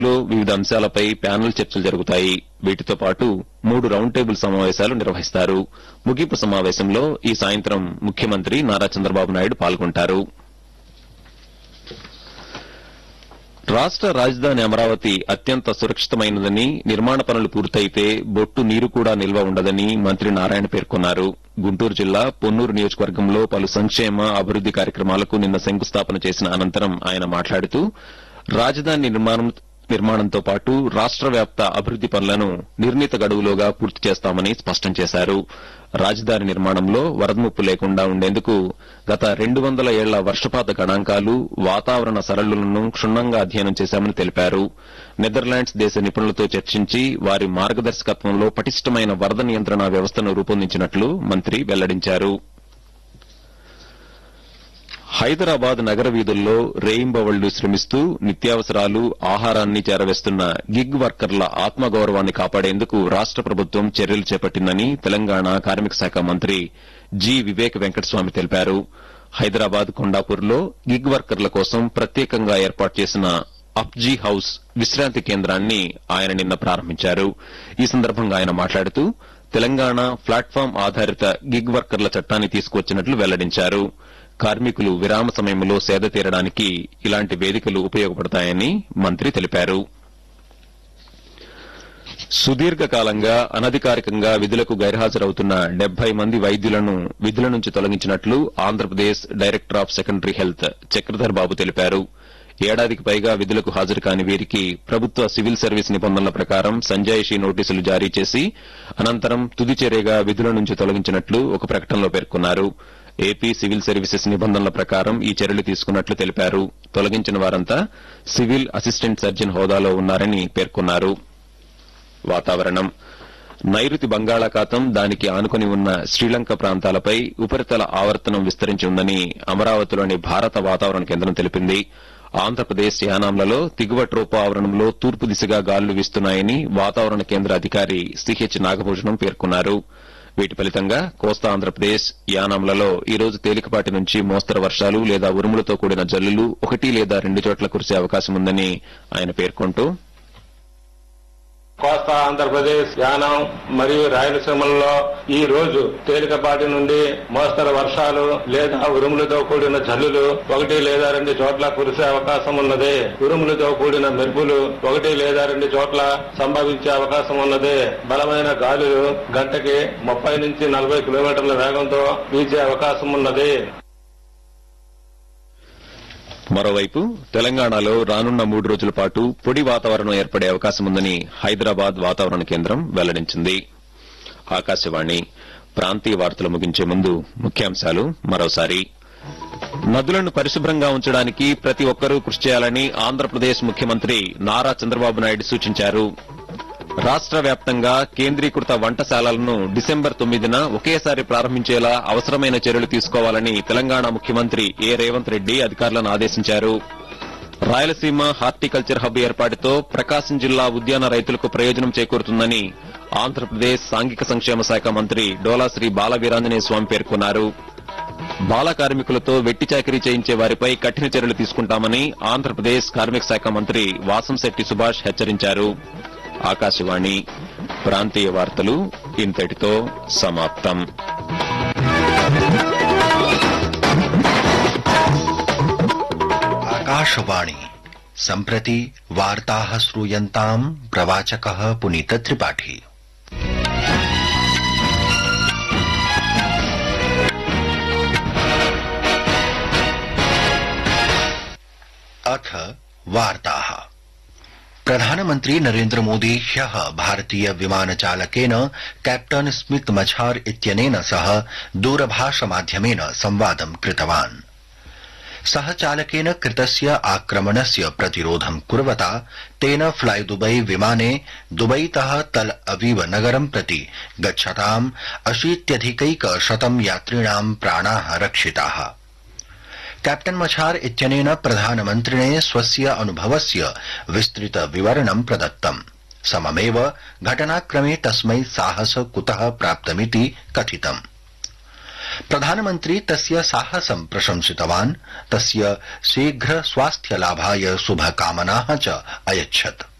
లో వివిధ అంశాలపై ప్యానెల్ చర్చలు జరుగుతాయి వీటితో పాటు మూడు రౌండ్ టేబుల్ సమావేశాలు నిర్వహిస్తారు ముగింపు సమావేశంలో ఈ సాయంత్రం ముఖ్యమంత్రి నారా చంద్రబాబు నాయుడు పాల్గొంటారు రాష్ట రాజధాని అమరావతి అత్యంత సురక్షితమైనదని నిర్మాణ పనులు పూర్తయితే బొట్టు నీరు కూడా నిల్వ ఉండదని మంత్రి నారాయణ పేర్కొన్నారు గుంటూరు జిల్లా పొన్నూరు నియోజకవర్గంలో పలు సంక్షేమ అభివృద్ది కార్యక్రమాలకు నిన్న శంకుస్థాపన చేసిన అనంతరం ఆయన మాట్లాడుతూ రాజధాని నిర్మాణం నిర్మాణంతో పాటు రాష్ట వ్యాప్త అభివృద్ది పనులను నిర్ణీత గడువులోగా పూర్తి చేస్తామని స్పష్టం చేశారు రాజధాని నిర్మాణంలో వరదముప్పు లేకుండా ఉండేందుకు గత రెండు వందల ఏళ్ల వర్షపాత గణాంకాలు వాతావరణ సరళులను క్షుణ్ణంగా అధ్యయనం చేశామని తెలిపారు నెదర్లాండ్స్ దేశ నిపుణులతో చర్చించి వారి మార్గదర్శకత్వంలో పటిష్టమైన వరద నియంత్రణ వ్యవస్థను రూపొందించినట్లు మంత్రి వెల్లడించారు హైదరాబాద్ నగర వీధుల్లో రేయింబవళ్లు శ్రమిస్తూ నిత్యావసరాలు ఆహారాన్ని చేరవేస్తున్న గిగ్ వర్కర్ల ఆత్మగౌరవాన్ని కాపాడేందుకు రాష్ట ప్రభుత్వం చర్యలు చేపట్టిందని తెలంగాణ కార్మిక శాఖ మంత్రి జి వివేక్ వెంకటస్వామి తెలిపారు హైదరాబాద్ కొండాపూర్లో గిగ్ వర్కర్ల కోసం ప్రత్యేకంగా ఏర్పాటు చేసిన అప్జీ హౌస్ విశ్రాంతి కేంద్రాన్ని ఆయన నిన్న ప్రారంభించారు ఈ సందర్భంగా ఆయన మాట్లాడుతూ తెలంగాణ ప్లాట్ఫామ్ ఆధారిత గిగ్ వర్కర్ల చట్టాన్ని తీసుకువచ్చినట్లు వెల్లడించారు కార్మికులు విరామ సమయంలో సేద తీరడానికి ఇలాంటి వేదికలు ఉపయోగపడతాయని మంత్రి తెలిపారు సుదీర్ఘకాలంగా అనధికారికంగా విధులకు గైర్హాజరవుతున్న డెబ్బై మంది వైద్యులను విధుల నుంచి తొలగించినట్లు Andhra Pradesh director of secondary health Chakradhar బాబు తెలిపారు ఏడాదికి పైగా విధులకు హాజరు కాని వీరికి ప్రభుత్వ సివిల్ సర్వీస్ నిబంధనల ప్రకారం సంజాయిషీ నోటీసులు జారీ చేసి అనంతరం తుది చర్యగా విధుల నుంచి తొలగించినట్లు ఒక ప్రకటనలో పేర్కొన్నారు ఏపీ సివిల్ సర్వీసెస్ నిబంధనల ప్రకారం ఈ చర్యలు తీసుకున్నట్లు తెలిపారు తొలగించిన వారంతా సివిల్ అసిస్టెంట్ సర్జన్ హోదాలో ఉన్నారని పేర్కొన్నారు వాతావరణం నైరుతి బంగాళాఖాతం దానికి ఆనుకుని ఉన్న శ్రీలంక ప్రాంతాలపై ఉపరితల ఆవర్తనం విస్తరించి ఉందని అమరావతిలోని భారత వాతావరణ కేంద్రం తెలిపింది ఆంధ్రప్రదేశ్ యానాంలలో దిగువ ట్రోపా ఆవరణంలో తూర్పు దిశగా గాలులు వీస్తున్నాయని వాతావరణ కేంద్ర అధికారి సిహెచ్ నాగభూషణం పేర్కొన్నారు వీటి ఫలితంగా కోస్తా ఆంధ్రప్రదేశ్ యానాంలలో ఈ రోజు తేలికపాటి నుంచి మోస్తరు వర్షాలు లేదా ఉరుములతో కూడిన జల్లులు ఒకటి లేదా రెండు చోట్ల కురిసే అవకాశం ఉందని ఆయన పేర్కొంటూ కోస్తా ఆంధ్రప్రదేశ్ యానం మరియు రాయలసీమల్లో ఈ రోజు తేలికపాటి నుండి మోస్తరు వర్షాలు లేదా ఉరుములతో కూడిన జల్లులు ఒకటి లేదా రెండు చోట్ల కురిసే అవకాశం ఉన్నది ఉరుములతో కూడిన మెరుపులు ఒకటి లేదా రెండు చోట్ల సంభవించే అవకాశం ఉన్నది బలమైన గాలులు గంటకి ముప్పై నుంచి నలభై కిలోమీటర్ల వేగంతో వీచే అవకాశం ఉన్నది మరోవైపు తెలంగాణలో రానున్న మూడు రోజుల పాటు పొడి వాతావరణం ఏర్పడే అవకాశం ఉందని హైదరాబాద్ వాతావరణ కేంద్రం వెల్లడించింది ఆకాశవాణి ప్రాంతీయ వార్తలు ముగించే ముందు ముఖ్యాంశాలు మరోసారి నదులను పరిశుభ్రంగా ఉంచడానికి ప్రతి ఒక్కరూ కృషి చేయాలని ఆంధ్రప్రదేశ్ ముఖ్యమంత్రి నారా చంద్రబాబు నాయుడు సూచించారు రాష్ట్ర వ్యాప్తంగా కేంద్రీకృత వంటశాలలను డిసెంబర్ తొమ్మిదిన ఒకేసారి ప్రారంభించేలా అవసరమైన చర్యలు తీసుకోవాలని తెలంగాణ ముఖ్యమంత్రి ఏ రేవంత్ రెడ్డి అధికారులను ఆదేశించారు రాయలసీమ హార్టికల్చర్ హబ్ ఏర్పాటుతో ప్రకాశం జిల్లా ఉద్యాన రైతులకు ప్రయోజనం చేకూరుతుందని ఆంధ్రప్రదేశ్ సాంఘిక సంక్షేమ శాఖ మంత్రి డోలాశ్రీ బాలవీరాంజనేయ స్వామి పేర్కొన్నారు బాల కార్మికులతో వెట్టి చాకరీ చేయించే వారిపై కఠిన చర్యలు తీసుకుంటామని ఆంధ్రప్రదేశ్ కార్మిక శాఖ మంత్రి వాసంశెట్టి సుభాష్ హెచ్చరించారు ఆకాశవాణి ప్రాంతీయ వార్తలు ఇంతటితో సమాప్తం आकाशवाणी सम्प्रति वार्ताः श्रूयन्ताम् प्रवाचकः पुनीतत्रिपाठी अथ वार्ताः प्रधानमन्त्री नरेन्द्र मोदी ह्यः भारतीय विमानचालकेन कैप्टन स्मित मछार इत्यनेन सह दूरभाषमाध्यमेन संवादं कृतवान् सह चालकेन कृतस्य आक्रमणस्य प्रतिरोधं कुर्वता तेन फ्लाई दुबई विमाने दुबईतः तल अवीव नगरं प्रति गच्छताम् अशीत्यधिकैक शतं यात्रिणां प्राणाः रक्षिताः कैप्टन मछार इत्यनेन प्रधानमन्त्रिणे स्वस्य अनुभवस्य विस्तृत विवरणं प्रदत्तम् सममेव घटनाक्रमे तस्मै साहस कुतः प्राप्तमिति कथितम् प्रधानमन्त्री तस्य साहसं प्रशंसितवान् तस्य शीघ्र स्वास्थ्यलाभाय शुभकामनाः च अयच्छत्